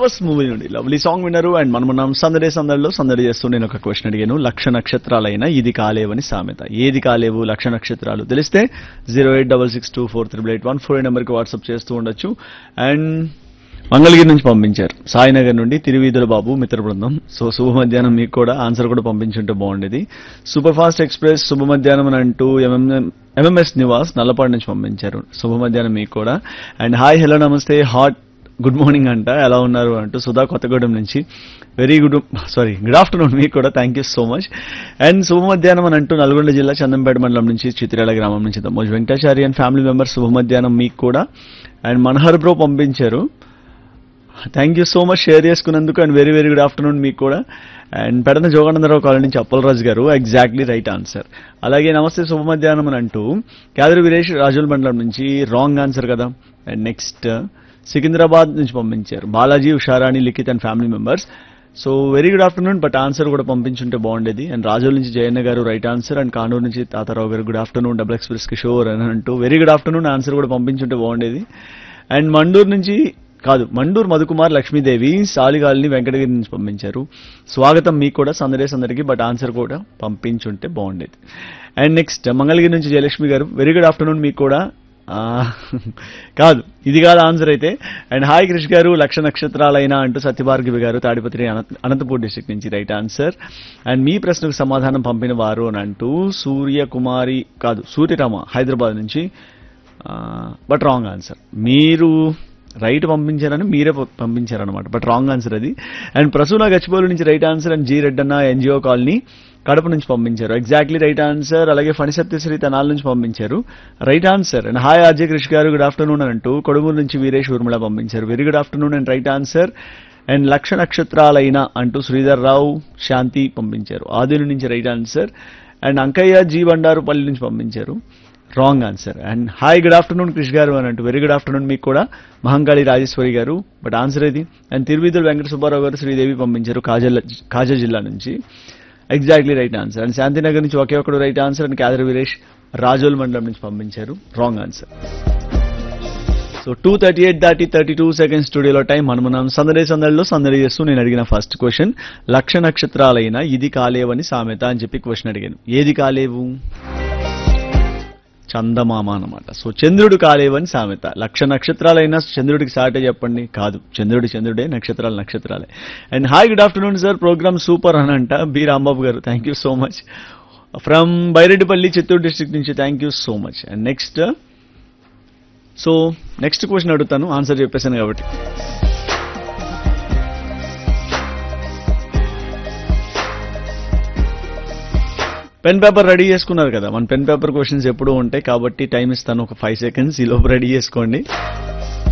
flowers movie నుండి lovely song విన్నారు and మనం మనం సందడే సందడిలో సందడి చేస్తూ నేను ఒక క్వశ్చన్ అడిగాను లక్ష నక్షత్రాలైనా ఇది కాలేవని సామెత ఏది కాలేవు లక్ష నక్షత్రాలు తెలిస్తే zero eight double six two four triple eight one four నెంబర్కి వాట్సాప్ చేస్తూ ఉండొచ్చు అండ్ మంగళగిరి నుంచి పంపించారు సాయినగర్ నుండి తిరువీధుల బాబు మిత్ర బృందం సో శుభ మధ్యాహ్నం మీకు కూడా ఆన్సర్ కూడా పంపించుంటే బాగుండేది సూపర్ ఫాస్ట్ ఎక్స్ప్రెస్ శుభ మధ్యాహ్నం అని అంటూ ఎంఎం ఎంఎంఎస్ నివాస్ నల్లపాడు నుంచి పంపించారు శుభ మధ్యాహ్నం మీకు కూడా అండ్ హాయ్ హలో నమస్తే హాట్ గుడ్ మార్నింగ్ అంట ఎలా ఉన్నారు అంటూ సుధా కొత్తగూడెం నుంచి very good sorry good afternoon మీకు కూడా thank you so much and శుభ మధ్యాహ్నం అని అంటూ నల్గొండ జిల్లా చందంపేట మండలం నుంచి చిత్రాల గ్రామం నుంచి Dammoj Venkatachari and family members శుభ మధ్యాహ్నం మీకు కూడా అండ్ మనహర్ బ్రో పంపించారు thank you so much share చేసుకున్నందుకు and very very good afternoon మీకు కూడా అండ్ పెడన జోగానందరావు కాలనీ నుంచి అప్పలరాజు గారు ఎగ్జాక్ట్లీ రైట్ ఆన్సర్ అలాగే నమస్తే శుభ మధ్యాహ్నం అని అంటూ క్యాదరి వీరేష్ రాజుల మండలం నుంచి రాంగ్ ఆన్సర్ కదా అండ్ నెక్స్ట్ సికింద్రాబాద్ నుంచి పంపించారు Balaji Usharani Likhith and family members so very good afternoon but answer కూడా పంపించుంటే బాగుండేది అండ్ రాజుల నుంచి జయన్న గారు రైట్ ఆన్సర్ అండ్ కానూరు నుంచి తాతారావు గారు good afternoon double express Kishore అని అంటూ వెరీ గుడ్ ఆఫ్టర్నూన్ ఆన్సర్ కూడా పంపించుంటే బాగుండేది అండ్ మండూరు నుంచి కాదు మండూరు మధుకుమార్ లక్ష్మీదేవి సాలిగాలిని వెంకటగిరి నుంచి పంపించారు స్వాగతం మీకు కూడా సందడే సందడికి బట్ ఆన్సర్ కూడా పంపించుంటే బాగుండేది అండ్ నెక్స్ట్ మంగళగిరి నుంచి జయలక్ష్మి గారు వెరీ గుడ్ ఆఫ్టర్నూన్ మీకు కూడా ఆ, కాదు ఇది కాదు ఆన్సర్ అయితే అండ్ హాయ్ క్రిష్ గారు లక్ష నక్షత్రాలైనా అంటూ సత్యభార్గవి గారు తాడిపత్రి అనంత- అనంతపూర్ డిస్ట్రిక్ట్ నుంచి రైట్ ఆన్సర్ అండ్ మీ ప్రశ్నకు సమాధానం పంపిన వారు అని అంటూ సూర్యకుమారి కాదు సూర్యరామ హైదరాబాద్ నుంచి బట్ రాంగ్ ఆన్సర్ మీరు రైట్ పంపించారని మీరే ప- పంపించారనమాట బట్ రాంగ్ ఆన్సర్ అది అండ్ ప్రసూన గచ్చిబౌలి నుంచి right answer and G Reddanna NGO colony Kadapa నుంచి పంపించారు ఎగ్జాక్ట్లీ రైట్ ఆన్సర్ అలాగే ఫణి సత్యశ్రీ తనాల నుంచి పంపించారు right answer and hi RJ Krish గారు గుడ్ ఆఫ్టర్నూన్ అని అంటూ కొడుమూరు నుంచి వీరేష్ ఊర్మిళ పంపించారు very good afternoon and right answer and లక్ష నక్షత్రాలైన అంటూ శ్రీధర్ రావు శాంతి పంపించారు ఆదిలు నుంచి right answer and Ankaiah ji Bandarupalli నుంచి పంపించారు wrong answer and hi good afternoon Krish గారు అని అంటూ వెరీ గుడ్ ఆఫ్టర్నూన్ మీకు కూడా మహంకాళి రాజేశ్వరి గారు బట్ ఆన్సర్ ఇది అండ్ తిరువిధులు వెంకట సుబ్బారావు గారు శ్రీదేవి పంపించారు కాజల్ కాజా జిల్లా నుంచి exactly right answer and Shantinagar నుంచి ఒకే ఒకడు right answer and Khader Veeresh Razole మండలం నుంచి పంపించారు wrong answer so two thirty eight దాటి థర్టీ టూ సెకండ్స్ స్టూడియోలో టైం మనం మనం సందడి సందడిలో సందడి చేస్తూ నేను అడిగిన ఫస్ట్ క్వశ్చన్ లక్ష నక్షత్రాలైన ఇది కాలేవని సామెత అని చెప్పి క్వశ్చన్ అడిగాను ఏది కాలేవు చందమామ అన్నమాట సో చంద్రుడు కాలేవని సామెత లక్ష నక్షత్రాలైనా చంద్రుడికి సాటే చెప్పండి కాదు చంద్రుడి చంద్రుడే నక్షత్రాలు నక్షత్రాలే and hi good afternoon sir program super అని అంట బి రాంబాబు గారు thank you so much from Byreddipalli Chittoor district నుంచి thank you so much and next so next question అడుగుతాను ఆన్సర్ చెప్పేశాను కాబట్టి పెన్ పేపర్ రెడీ చేసుకున్నారు కదా మన పెన్ పేపర్ క్వశ్చన్స్ ఎప్పుడూ ఉంటాయి కాబట్టి టైం ఇస్తాను ఒక ఫైవ్ సెకండ్స్ ఈ లోపు రెడీ చేసుకోండి